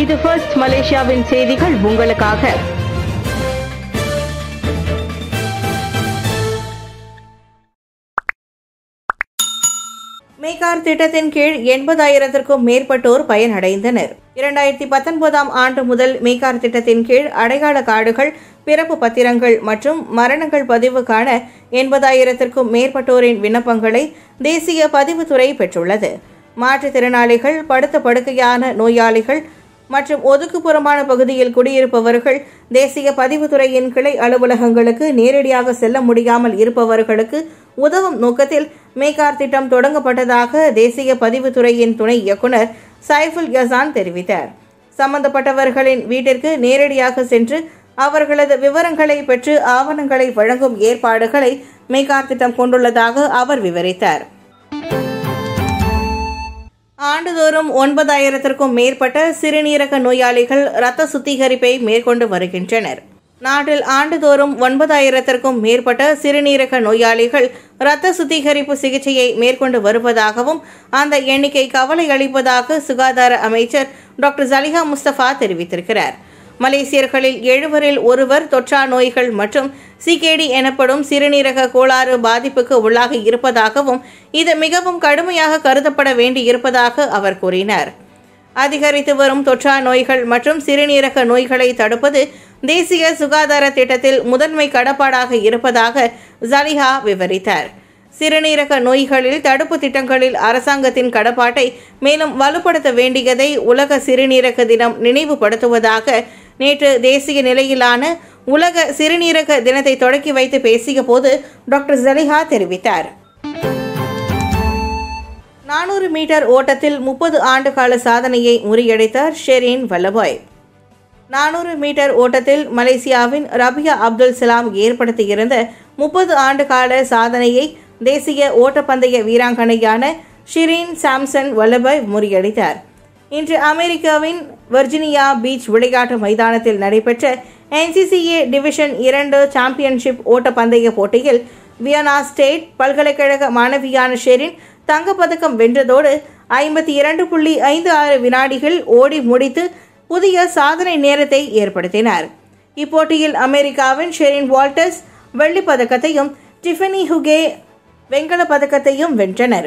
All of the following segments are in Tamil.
இது ஃபர்ஸ்ட் மலேசியாவின் செய்திகள் உங்களுக்காக மேகார் திட்டத்தின் கீழ் எண்பதாயிரத்திற்கும் மேற்பட்டோர் பயனடைந்தனர் இரண்டாயிரத்தி பத்தொன்பதாம் ஆண்டு முதல் மேகார் திட்டத்தின் கீழ் அடையாள கார்டுகள் பிறப்பு பத்திரங்கள் மற்றும் மரணங்கள் பதிவுக்கான எண்பதாயிரத்திற்கும் மேற்பட்டோரின் விண்ணப்பங்களை தேசிய பதிவுத்துறை பெற்றுள்ளது மாற்றுத்திறனாளிகள் படுத்த படுக்கையான நோயாளிகள் மற்றும் ஒதுக்குப்புறமான பகுதியில் குடியிருப்பவர்கள் தேசிய பதிவுத்துறையின் கிளை அலுவலகங்களுக்கு நேரடியாக செல்ல முடியாமல் இருப்பவர்களுக்கு உதவும் நோக்கத்தில் மேகார் திட்டம் தொடங்கப்பட்டதாக தேசிய பதிவுத்துறையின் துணை இயக்குனர் சைஃபுல் யசான் தெரிவித்தார் சம்பந்தப்பட்டவர்களின் வீட்டிற்கு நேரடியாக சென்று அவர்களது விவரங்களை பெற்று ஆவணங்களை வழங்கும் ஏற்பாடுகளை மேகார் திட்டம் கொண்டுள்ளதாக அவர் விவரித்தார் ஆண்டுதோறும் ஒன்பதாயிரத்திற்கும் மேற்பட்ட சிறுநீரக நோயாளிகள் இரத்த சுத்திகரிப்பை மேற்கொண்டு வருகின்றனர் நாட்டில் ஆண்டுதோறும் ஒன்பதாயிரத்திற்கும் மேற்பட்ட சிறுநீரக நோயாளிகள் இரத்த சுத்திகரிப்பு சிகிச்சையை மேற்கொண்டு வருவதாகவும் அந்த எண்ணிக்கை கவலை அளிப்பதாக சுகாதார அமைச்சர் டாக்டர் ஜலிஹா முஸ்தபா தெரிவித்திருக்கிறார் மலேசியர்களில் எழுவரில் ஒருவர் தொற்றா நோய்கள் மற்றும் சிகேடி எனப்படும் சிறுநீரக கோளாறு பாதிப்புக்கு உள்ளாகி இருப்பதாகவும் இது மிகவும் கடுமையாக கருதப்பட வேண்டி இருப்பதாக அவர் கூறினார் அதிகரித்து வரும் தொற்றா நோய்கள் மற்றும் சிறுநீரக நோய்களை தடுப்பது தேசிய சுகாதார திட்டத்தில் முதன்மை கடப்பாடாக இருப்பதாக ஜலிஹா விவரித்தார் சிறுநீரக நோய்களில் தடுப்பு திட்டங்களில் அரசாங்கத்தின் கடப்பாட்டை மேலும் வலுப்படுத்த வேண்டியதை உலக சிறுநீரக தினம் நினைவுபடுத்துவதாக நேற்று தேசிய நிலையிலான உலக சிறுநீரக தினத்தை தொடக்கி வைத்து பேசிய போது டாக்டர் ஜலிஹா தெரிவித்தார் நானூறு மீட்டர் ஓட்டத்தில் முப்பது ஆண்டுகால சாதனையை முறியடித்தார் ஷெரீன் வல்லபாய் நானூறு மீட்டர் ஓட்டத்தில் மலேசியாவின் ரபியா அப்துல் சலாம் ஏற்படுத்தியிருந்த முப்பது ஆண்டு கால சாதனையை தேசிய ஓட்டப்பந்தய வீராங்கனையான ஷிரீன் சாம்சன் வல்லபாய் முறியடித்தார் இன்று அமெரிக்காவின் வர்ஜினியா பீச் விளையாட்டு மைதானத்தில் நடைபெற்ற என்சிசிஏ டிவிஷன் இரண்டு சாம்பியன்ஷிப் ஓட்டப்பந்தய போட்டியில் வியனா ஸ்டேட் பல்கலைக்கழக மாணவியான ஷெரின் தங்கப்பதக்கம் வென்றதோடு ஐம்பத்தி இரண்டு புள்ளி ஐந்து ஆறு வினாடிகள் ஓடி முடித்து புதிய சாதனை நேரத்தை ஏற்படுத்தினார் இப்போட்டியில் அமெரிக்காவின் ஷெரின் வால்டர்ஸ் வெள்ளிப் பதக்கத்தையும் டிஃபனி ஹுகே வெண்கலப் பதக்கத்தையும் வென்றனர்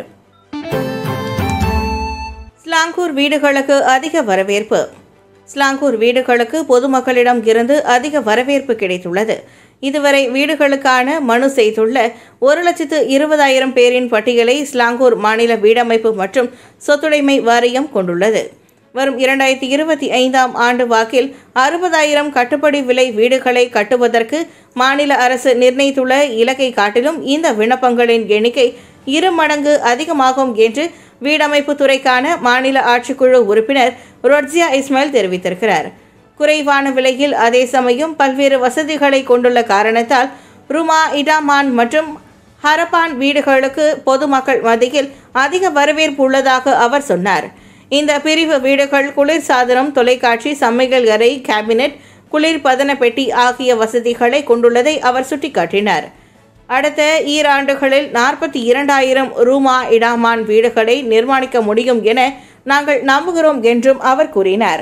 ஸ்லாங்கூர் வீடுகளுக்கு அதிக வரவேற்பு ஸ்லாங்கூர் வீடுகளுக்கு பொதுமக்களிடம் இருந்து அதிக வரவேற்பு கிடைத்துள்ளது இதுவரை வீடுகளுக்கான மனு செய்துள்ள ஒரு லட்சத்து இருபதாயிரம் பேரின் பட்டியலை ஸ்லாங்கூர் மாநில வீடமைப்பு மற்றும் சொத்துடைமை வாரியம் கொண்டுள்ளது வரும் இரண்டாயிரத்தி இருபத்தி ஐந்தாம் ஆண்டு வாக்கில் அறுபதாயிரம் கட்டுப்படி விலை வீடுகளை கட்டுவதற்கு மாநில அரசு நிர்ணயித்துள்ள இலக்கை காட்டிலும் இந்த விண்ணப்பங்களின் எண்ணிக்கை இரு மடங்கு அதிகமாகும் என்று வீடமைப்பு துறைக்கான மாநில ஆட்சிக்குழு உறுப்பினர் ரொட்ஸியா இஸ்மாயில் தெரிவித்திருக்கிறார் குறைவான விலையில் அதே சமயம் பல்வேறு வசதிகளை கொண்டுள்ள காரணத்தால் ருமா இடாமான் மற்றும் ஹரப்பான் வீடுகளுக்கு பொதுமக்கள் மத்தியில் அதிக வரவேற்பு உள்ளதாக அவர் சொன்னார் இந்த பிரிவு வீடுகள் குளிர்சாதனம் தொலைக்காட்சி சமையல் அறை கேபினெட் குளிர்பதன பெட்டி ஆகிய வசதிகளை கொண்டுள்ளதை அவர் சுட்டிக்காட்டினார் அடுத்த ஈராண்டுகளில் நாற்பத்தி இரண்டாயிரம் ரூமா இடாமான் வீடுகளை நிர்மாணிக்க முடியும் என நாங்கள் நம்புகிறோம் என்றும் அவர் கூறினார்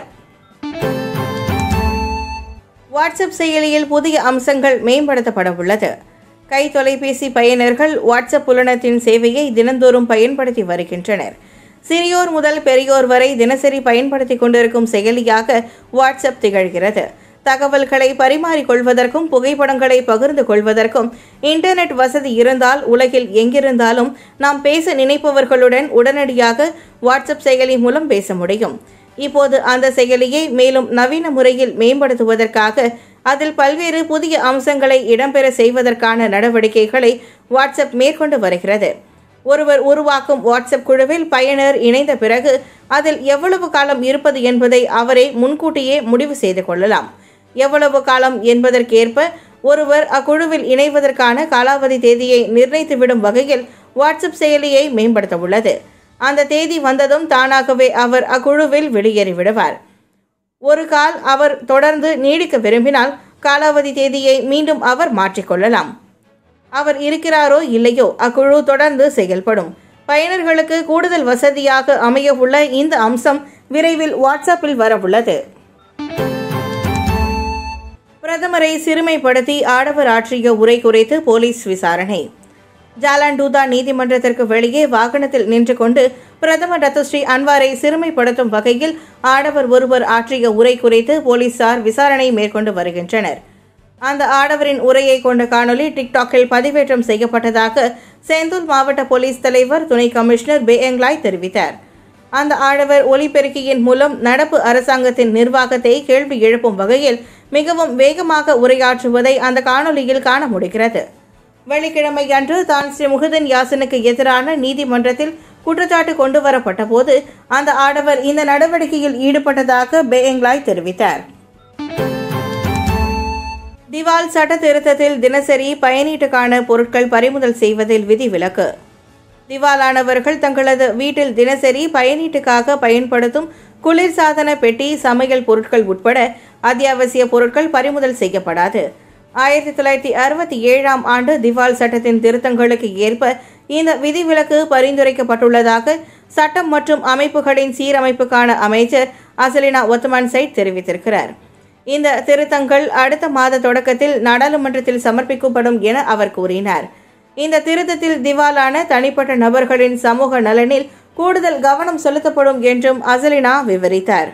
வாட்ஸ்அப் செயலியில் புதிய அம்சங்கள் மேம்படுத்தப்பட உள்ளது கை தொலைபேசி பயனர்கள் வாட்ஸ்அப் புலனத்தின் சேவையை தினந்தோறும் பயன்படுத்தி வருகின்றனர் சிறியோர் முதல் பெரியோர் வரை தினசரி பயன்படுத்தி கொண்டிருக்கும் செயலியாக வாட்ஸ்அப் திகழ்கிறது தகவல்களை பரிமாறிக்கொள்வதற்கும் புகைப்படங்களை பகிர்ந்து கொள்வதற்கும் இன்டர்நெட் வசதி இருந்தால் உலகில் எங்கிருந்தாலும் நாம் பேச நினைப்பவர்களுடன் உடனடியாக வாட்ஸ்அப் செயலி மூலம் பேச முடியும் இப்போது அந்த செயலியை மேலும் நவீன முறையில் மேம்படுத்துவதற்காக அதில் பல்வேறு புதிய அம்சங்களை இடம்பெற செய்வதற்கான நடவடிக்கைகளை வாட்ஸ்அப் மேற்கொண்டு வருகிறது ஒருவர் உருவாக்கும் வாட்ஸ்அப் குழுவில் பயனர் இணைந்த பிறகு அதில் எவ்வளவு காலம் இருப்பது என்பதை அவரே முன்கூட்டியே முடிவு செய்து கொள்ளலாம் எவ்வளவு காலம் என்பதற்கேற்ப ஒருவர் அக்குழுவில் இணைவதற்கான காலாவதி தேதியை நிர்ணயித்துவிடும் வகையில் வாட்ஸ்அப் செயலியை மேம்படுத்த உள்ளது அந்த தேதி வந்ததும் தானாகவே அவர் அக்குழுவில் வெளியேறிவிடுவார் ஒரு கால் அவர் தொடர்ந்து நீடிக்க விரும்பினால் காலாவதி தேதியை மீண்டும் அவர் மாற்றிக்கொள்ளலாம் அவர் இருக்கிறாரோ இல்லையோ அக்குழு தொடர்ந்து செயல்படும் பயனர்களுக்கு கூடுதல் வசதியாக அமைய உள்ள இந்த அம்சம் விரைவில் வாட்ஸ்அப்பில் வரவுள்ளது பிரதமரை சிறுமைப்படுத்தி ஆடவர் ஆற்றிய உரை குறித்து போலீஸ் விசாரணை ஜாலாண்டூதா நீதிமன்றத்திற்கு வெளியே வாகனத்தில் நின்று கொண்டு பிரதமர் ரத்தஸ்ரீ அன்வாரை சிறுமைப்படுத்தும் வகையில் ஆடவர் ஒருவர் ஆற்றிய உரை குறித்து போலீசார் விசாரணை மேற்கொண்டு வருகின்றனர் அந்த ஆடவரின் உரையை கொண்ட காணொலி டிக்டாக்கில் பதிவேற்றம் செய்யப்பட்டதாக செந்தூர் மாவட்ட போலீஸ் தலைவர் துணை கமிஷனர் பேஎங்லாய் தெரிவித்தார் அந்த ஆடவர் ஒலிபெருக்கியின் மூலம் நடப்பு அரசாங்கத்தின் நிர்வாகத்தை கேள்வி எழுப்பும் வகையில் மிகவும் வேகமாக உரையாற்றுவதை அந்த காணொலியில் காண முடிகிறது வெள்ளிக்கிழமை அன்று தான் ஸ்ரீ முகுதன் யாசனுக்கு எதிரான நீதிமன்றத்தில் குற்றச்சாட்டு கொண்டு வரப்பட்ட போது அந்த ஆடவர் இந்த நடவடிக்கையில் ஈடுபட்டதாக பேஎங்லாய் தெரிவித்தார் திவால் சட்ட திருத்தத்தில் தினசரி பயனீட்டுக்கான பொருட்கள் பறிமுதல் செய்வதில் விதிவிலக்கு திவாலானவர்கள் தங்களது வீட்டில் தினசரி பயனீட்டுக்காக பயன்படுத்தும் குளிர்சாதன பெட்டி சமையல் பொருட்கள் உட்பட அத்தியாவசிய பொருட்கள் பறிமுதல் செய்யப்படாது ஆயிரத்தி தொள்ளாயிரத்தி அறுபத்தி ஏழாம் ஆண்டு திவால் சட்டத்தின் திருத்தங்களுக்கு ஏற்ப இந்த விதிவிலக்கு பரிந்துரைக்கப்பட்டுள்ளதாக சட்டம் மற்றும் அமைப்புகளின் சீரமைப்புக்கான அமைச்சர் அசலினா ஒத்தமான் சைட் தெரிவித்திருக்கிறார் இந்த திருத்தங்கள் அடுத்த மாத தொடக்கத்தில் நாடாளுமன்றத்தில் சமர்ப்பிக்கப்படும் என அவர் கூறினார் இந்த திருத்தத்தில் திவாலான தனிப்பட்ட நபர்களின் சமூக நலனில் கூடுதல் கவனம் செலுத்தப்படும் என்றும் அசலினா விவரித்தார்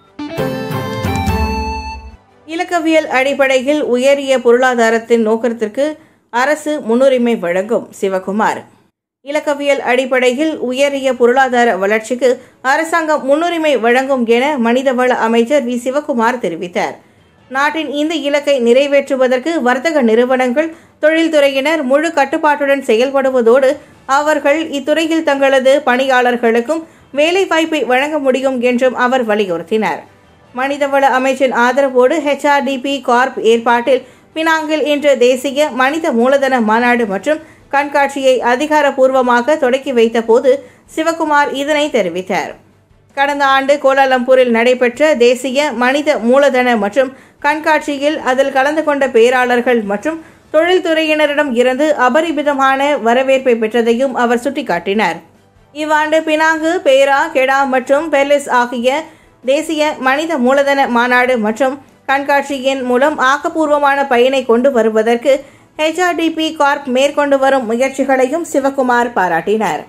இலக்கவியல் அடிப்படையில் உயரிய பொருளாதாரத்தின் நோக்கத்திற்கு அரசு முன்னுரிமை வழங்கும் சிவகுமார் இலக்கவியல் அடிப்படையில் உயரிய பொருளாதார வளர்ச்சிக்கு அரசாங்கம் முன்னுரிமை வழங்கும் என மனிதவள அமைச்சர் வி சிவகுமார் தெரிவித்தார் நாட்டின் இந்த இலக்கை நிறைவேற்றுவதற்கு வர்த்தக நிறுவனங்கள் தொழில்துறையினர் முழு கட்டுப்பாட்டுடன் செயல்படுவதோடு அவர்கள் இத்துறையில் தங்களது பணியாளர்களுக்கும் வேலைவாய்ப்பை வழங்க முடியும் என்றும் அவர் வலியுறுத்தினார் மனிதவள அமைச்சின் ஆதரவோடு ஹெச்ஆர்டிபி கார்ப் ஏற்பாட்டில் பினாங்கில் இன்று தேசிய மனித மூலதன மாநாடு மற்றும் கண்காட்சியை அதிகாரப்பூர்வமாக தொடக்கி வைத்தபோது சிவகுமார் இதனை தெரிவித்தார் கடந்த ஆண்டு கோலாலம்பூரில் நடைபெற்ற தேசிய மனித மூலதன மற்றும் கண்காட்சியில் அதில் கலந்து கொண்ட பேராளர்கள் மற்றும் தொழில்துறையினரிடம் இருந்து அபரிமிதமான வரவேற்பை பெற்றதையும் அவர் சுட்டிக்காட்டினார் இவ்வாண்டு பினாங்கு பேரா கெடா மற்றும் பெர்லிஸ் ஆகிய தேசிய மனித மூலதன மாநாடு மற்றும் கண்காட்சியின் மூலம் ஆக்கப்பூர்வமான பயனை கொண்டு வருவதற்கு ஹெச்ஆர்டிபி கார்ப் மேற்கொண்டு வரும் முயற்சிகளையும் சிவகுமார் பாராட்டினார்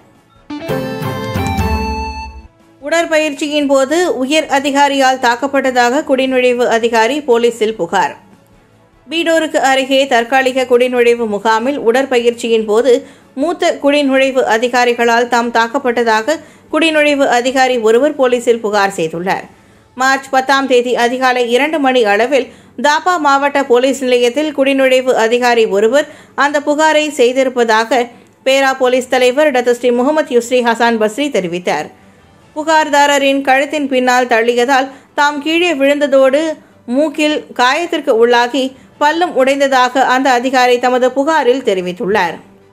உடற்பயிற்சியின் போது உயர் அதிகாரியால் தாக்கப்பட்டதாக குடிநுழைவு அதிகாரி போலீசில் புகார் பீடோருக்கு அருகே தற்காலிக குடிநுழைவு முகாமில் உடற்பயிற்சியின் போது மூத்த குடிநுழைவு அதிகாரிகளால் தாம் தாக்கப்பட்டதாக குடிநுழைவு அதிகாரி ஒருவர் போலீசில் புகார் செய்துள்ளார் மார்ச் பத்தாம் தேதி அதிகாலை இரண்டு மணி அளவில் தாப்பா மாவட்ட போலீஸ் நிலையத்தில் குடிநுழைவு அதிகாரி ஒருவர் அந்த புகாரை செய்திருப்பதாக பேரா போலீஸ் தலைவர் doctor Sri Mohamed Yusri Hassan Basri தெரிவித்தார் புகார்தாரரின் கழுத்தின் பின்னால் தள்ளியதால் தாம் கீழே விழுந்ததோடு மூக்கில் காயத்திற்கு உள்ளாகி பல்லும் உடைந்ததாக அந்த அதிகாரி தமது புகாரில் தெரிவித்துள்ளார்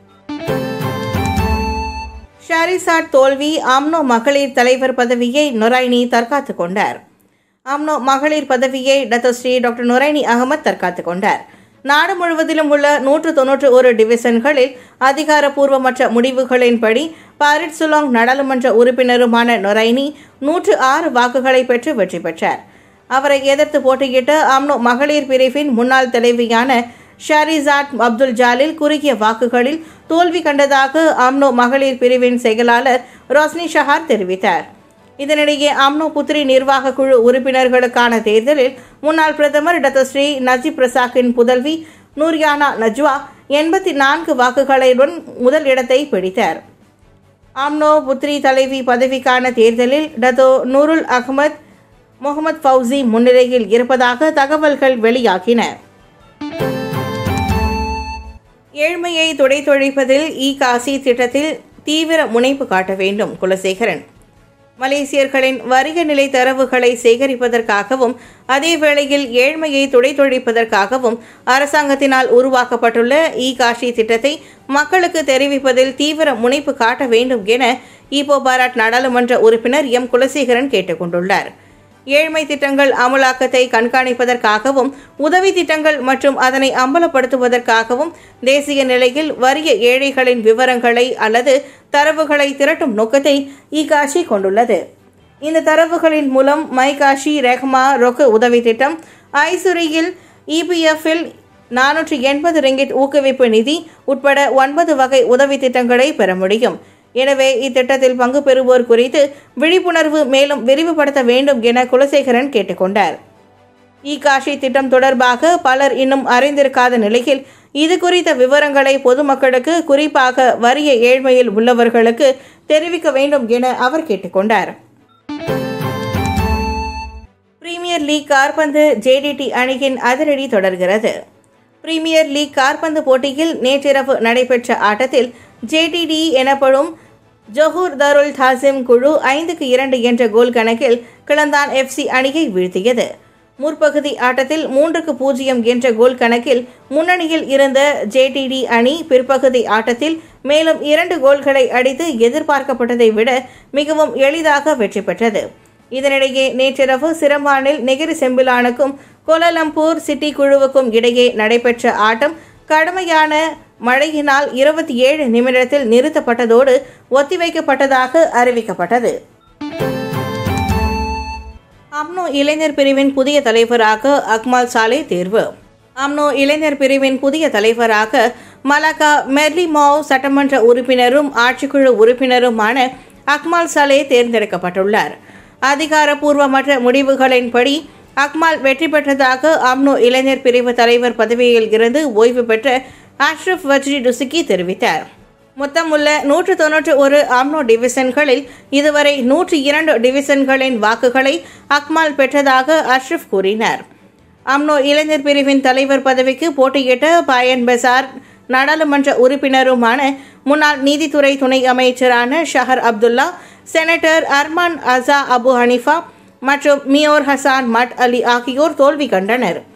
ஷாரிசாட் தோல்வி ஆம்னோ மகளிர் தலைவர் பதவியை நொராய்னி தற்காத்து கொண்டார் ஆம்னோ மகளிர் பதவியை டத்தஸ்ரீ டாக்டர் நொரைனி அகமத் தற்காத்து கொண்டார் நாடு முழுவதிலும் உள்ள நூற்று தொன்னூற்று ஒரு டிவிஷன்களில் அதிகாரப்பூர்வமற்ற முடிவுகளின்படி பாரிட் சுலாங் நாடாளுமன்ற உறுப்பினருமான நொரைனி நூற்று ஆறு வாக்குகளை பெற்று வெற்றி பெற்றார் அவரை எதிர்த்து போட்டியிட்ட ஆம்னோ மகளிர் பிரிவின் முன்னாள் தலைவியான ஷாரிசாட் அப்துல் ஜாலில் குறுகிய வாக்குகளில் தோல்வி கண்டதாக ஆம்னோ மகளிர் பிரிவின் செயலாளர் ரோஸ்னி ஷஹார் தெரிவித்தார் இதனிடையே ஆம்னோ புத்ரி நிர்வாக குழு உறுப்பினர்களுக்கான தேர்தலில் முன்னாள் பிரதமர் டாக்டர் ஸ்ரீ நஜீப் பிரசாக்கின் புதல்வி நூரியானா நஜ்வா எண்பத்தி நான்கு வாக்குகளுடன் முதல் இடத்தை பிடித்தார் ஆம்னோ புத்ரி தலைவி பதவிக்கான தேர்தலில் Datuk Nurul Ahmad Mohamed Fauzi முன்னிலையில் இருப்பதாக தகவல்கள் வெளியாகின ஏழ்மையை துடைத்தொழிப்பதில் இ காசி திட்டத்தில் தீவிர முனைப்பு காட்ட வேண்டும் குலசேகரன் மலேசியர்களின் வணிக நிலை தரவுகளை சேகரிப்பதற்காகவும் அதே வேளையில் ஏழ்மையை துடைத்தொழிப்பதற்காகவும் அரசாங்கத்தினால் உருவாக்கப்பட்டுள்ள இ காஷி திட்டத்தை மக்களுக்கு தெரிவிப்பதில் தீவிர முனைப்பு காட்ட வேண்டும் என ஈப்போ பாராட் நாடாளுமன்ற உறுப்பினர் எம் குலசேகரன் கேட்டுக்கொண்டுள்ளார் ஏழ்மை திட்டங்கள் அமலாக்கத்தை கண்காணிப்பதற்காகவும் உதவி திட்டங்கள் மற்றும் அதனை அம்பலப்படுத்துவதற்காகவும் தேசிய நிலையில் வறிய ஏழைகளின் விவரங்களை அல்லது தரவுகளை திரட்டும் நோக்கத்தை இகாஷி கொண்டுள்ளது இந்த தரவுகளின் மூலம் மைகாஷி ரெஹ்மா ரொக்க உதவி திட்டம் ஐசுரியில் இபிஎஃப்பில் நானூற்றி எண்பது ரிங்கிட் ஊக்குவிப்பு நிதி உட்பட ஒன்பது வகை உதவி திட்டங்களை பெற முடியும் எனவே இத்திட்டத்தில் பங்கு பெறுவோர் குறித்து விழிப்புணர்வு மேலும் விரிவுபடுத்த வேண்டும் என குலசேகரன் கேட்டுக்கொண்டார் இ காஷி திட்டம் தொடர்பாக பலர் இன்னும் அறிந்திருக்காத நிலையில் இது குறித்த விவரங்களை பொதுமக்களுக்கு குறிப்பாக வறிய ஏழ்மையில் உள்ளவர்களுக்கு தெரிவிக்க வேண்டும் என அவர் கேட்டுக்கொண்டார் பிரீமியர் லீக் கார்பந்து ஜேடிடி அணியின் அதிரடி தொடர்கிறது பிரீமியர் லீக் கார்பந்து போட்டியில் நேற்றிரவு நடைபெற்ற ஆட்டத்தில் ஜேடிடி எனப்படும் ஜொஹூர் தருல் தாசிம் குழு ஐந்துக்கு இரண்டு என்ற கோல் கணக்கில் கிளந்தான் எஃப்சி அணியை வீழ்த்தியது முற்பகுதி ஆட்டத்தில் மூன்றுக்கு பூஜ்ஜியம் என்ற கோல் கணக்கில் முன்னணியில் இருந்த ஜேடிடி அணி பிற்பகுதி ஆட்டத்தில் மேலும் இரண்டு கோல்களை அடித்து எதிர்பார்க்கப்பட்டதை விட மிகவும் எளிதாக வெற்றி பெற்றது இதனிடையே நேற்றிரவு சிரம்பானில் நெகிரி செம்பிலானுக்கும் கோலாலம்பூர் சிட்டி குழுவுக்கும் இடையே நடைபெற்ற ஆட்டம் கடுமையான மழையினால் இருபத்தி ஏழு நிமிடத்தில் நிறுத்தப்பட்டதோடு ஒத்திவைக்கப்பட்டதாக அறிவிக்கப்பட்டது அம்னோ இளைஞர் பிரிவின் புதிய தலைவராக அக்மால் சாலே தேர்வு அம்னோ இளைஞர் பிரிவின் புதிய தலைவராக மலாக்கா மெர்லிமாவ் சட்டமன்ற உறுப்பினரும் ஆட்சிக்குழு உறுப்பினருமான அக்மால் சாலே தேர்ந்தெடுக்கப்பட்டுள்ளார் அதிகாரப்பூர்வமற்ற முடிவுகளின்படி அக்மால் வெற்றி பெற்றதாக அம்னோ இளைஞர் பிரிவு தலைவர் பதவியில் இருந்து ஓய்வு பெற்ற அஷ்ரப் வஜ்ரி டுசுக்கி தெரிவித்தார் மொத்தமுள்ள நூற்று தொன்னூற்று ஒரு அம்னோ டிவிஷன்களில் இதுவரை நூற்றி இரண்டு டிவிஷன்களின் வாக்குகளை அக்மால் பெற்றதாக அஷ்ரப் கூறினார் அம்னோ இளைஞர் பிரிவின் தலைவர் பதவிக்கு போட்டியிட்ட பாயன் பெசார் நாடாளுமன்ற உறுப்பினருமான முன்னாள் நீதித்துறை துணை அமைச்சரான ஷஹர் அப்துல்லா செனட்டர் அர்மான் அசா அபு ஹனிஃபா மற்றும் மியோர் ஹசான் மட் அலி ஆகியோர் தோல்வி கண்டனர்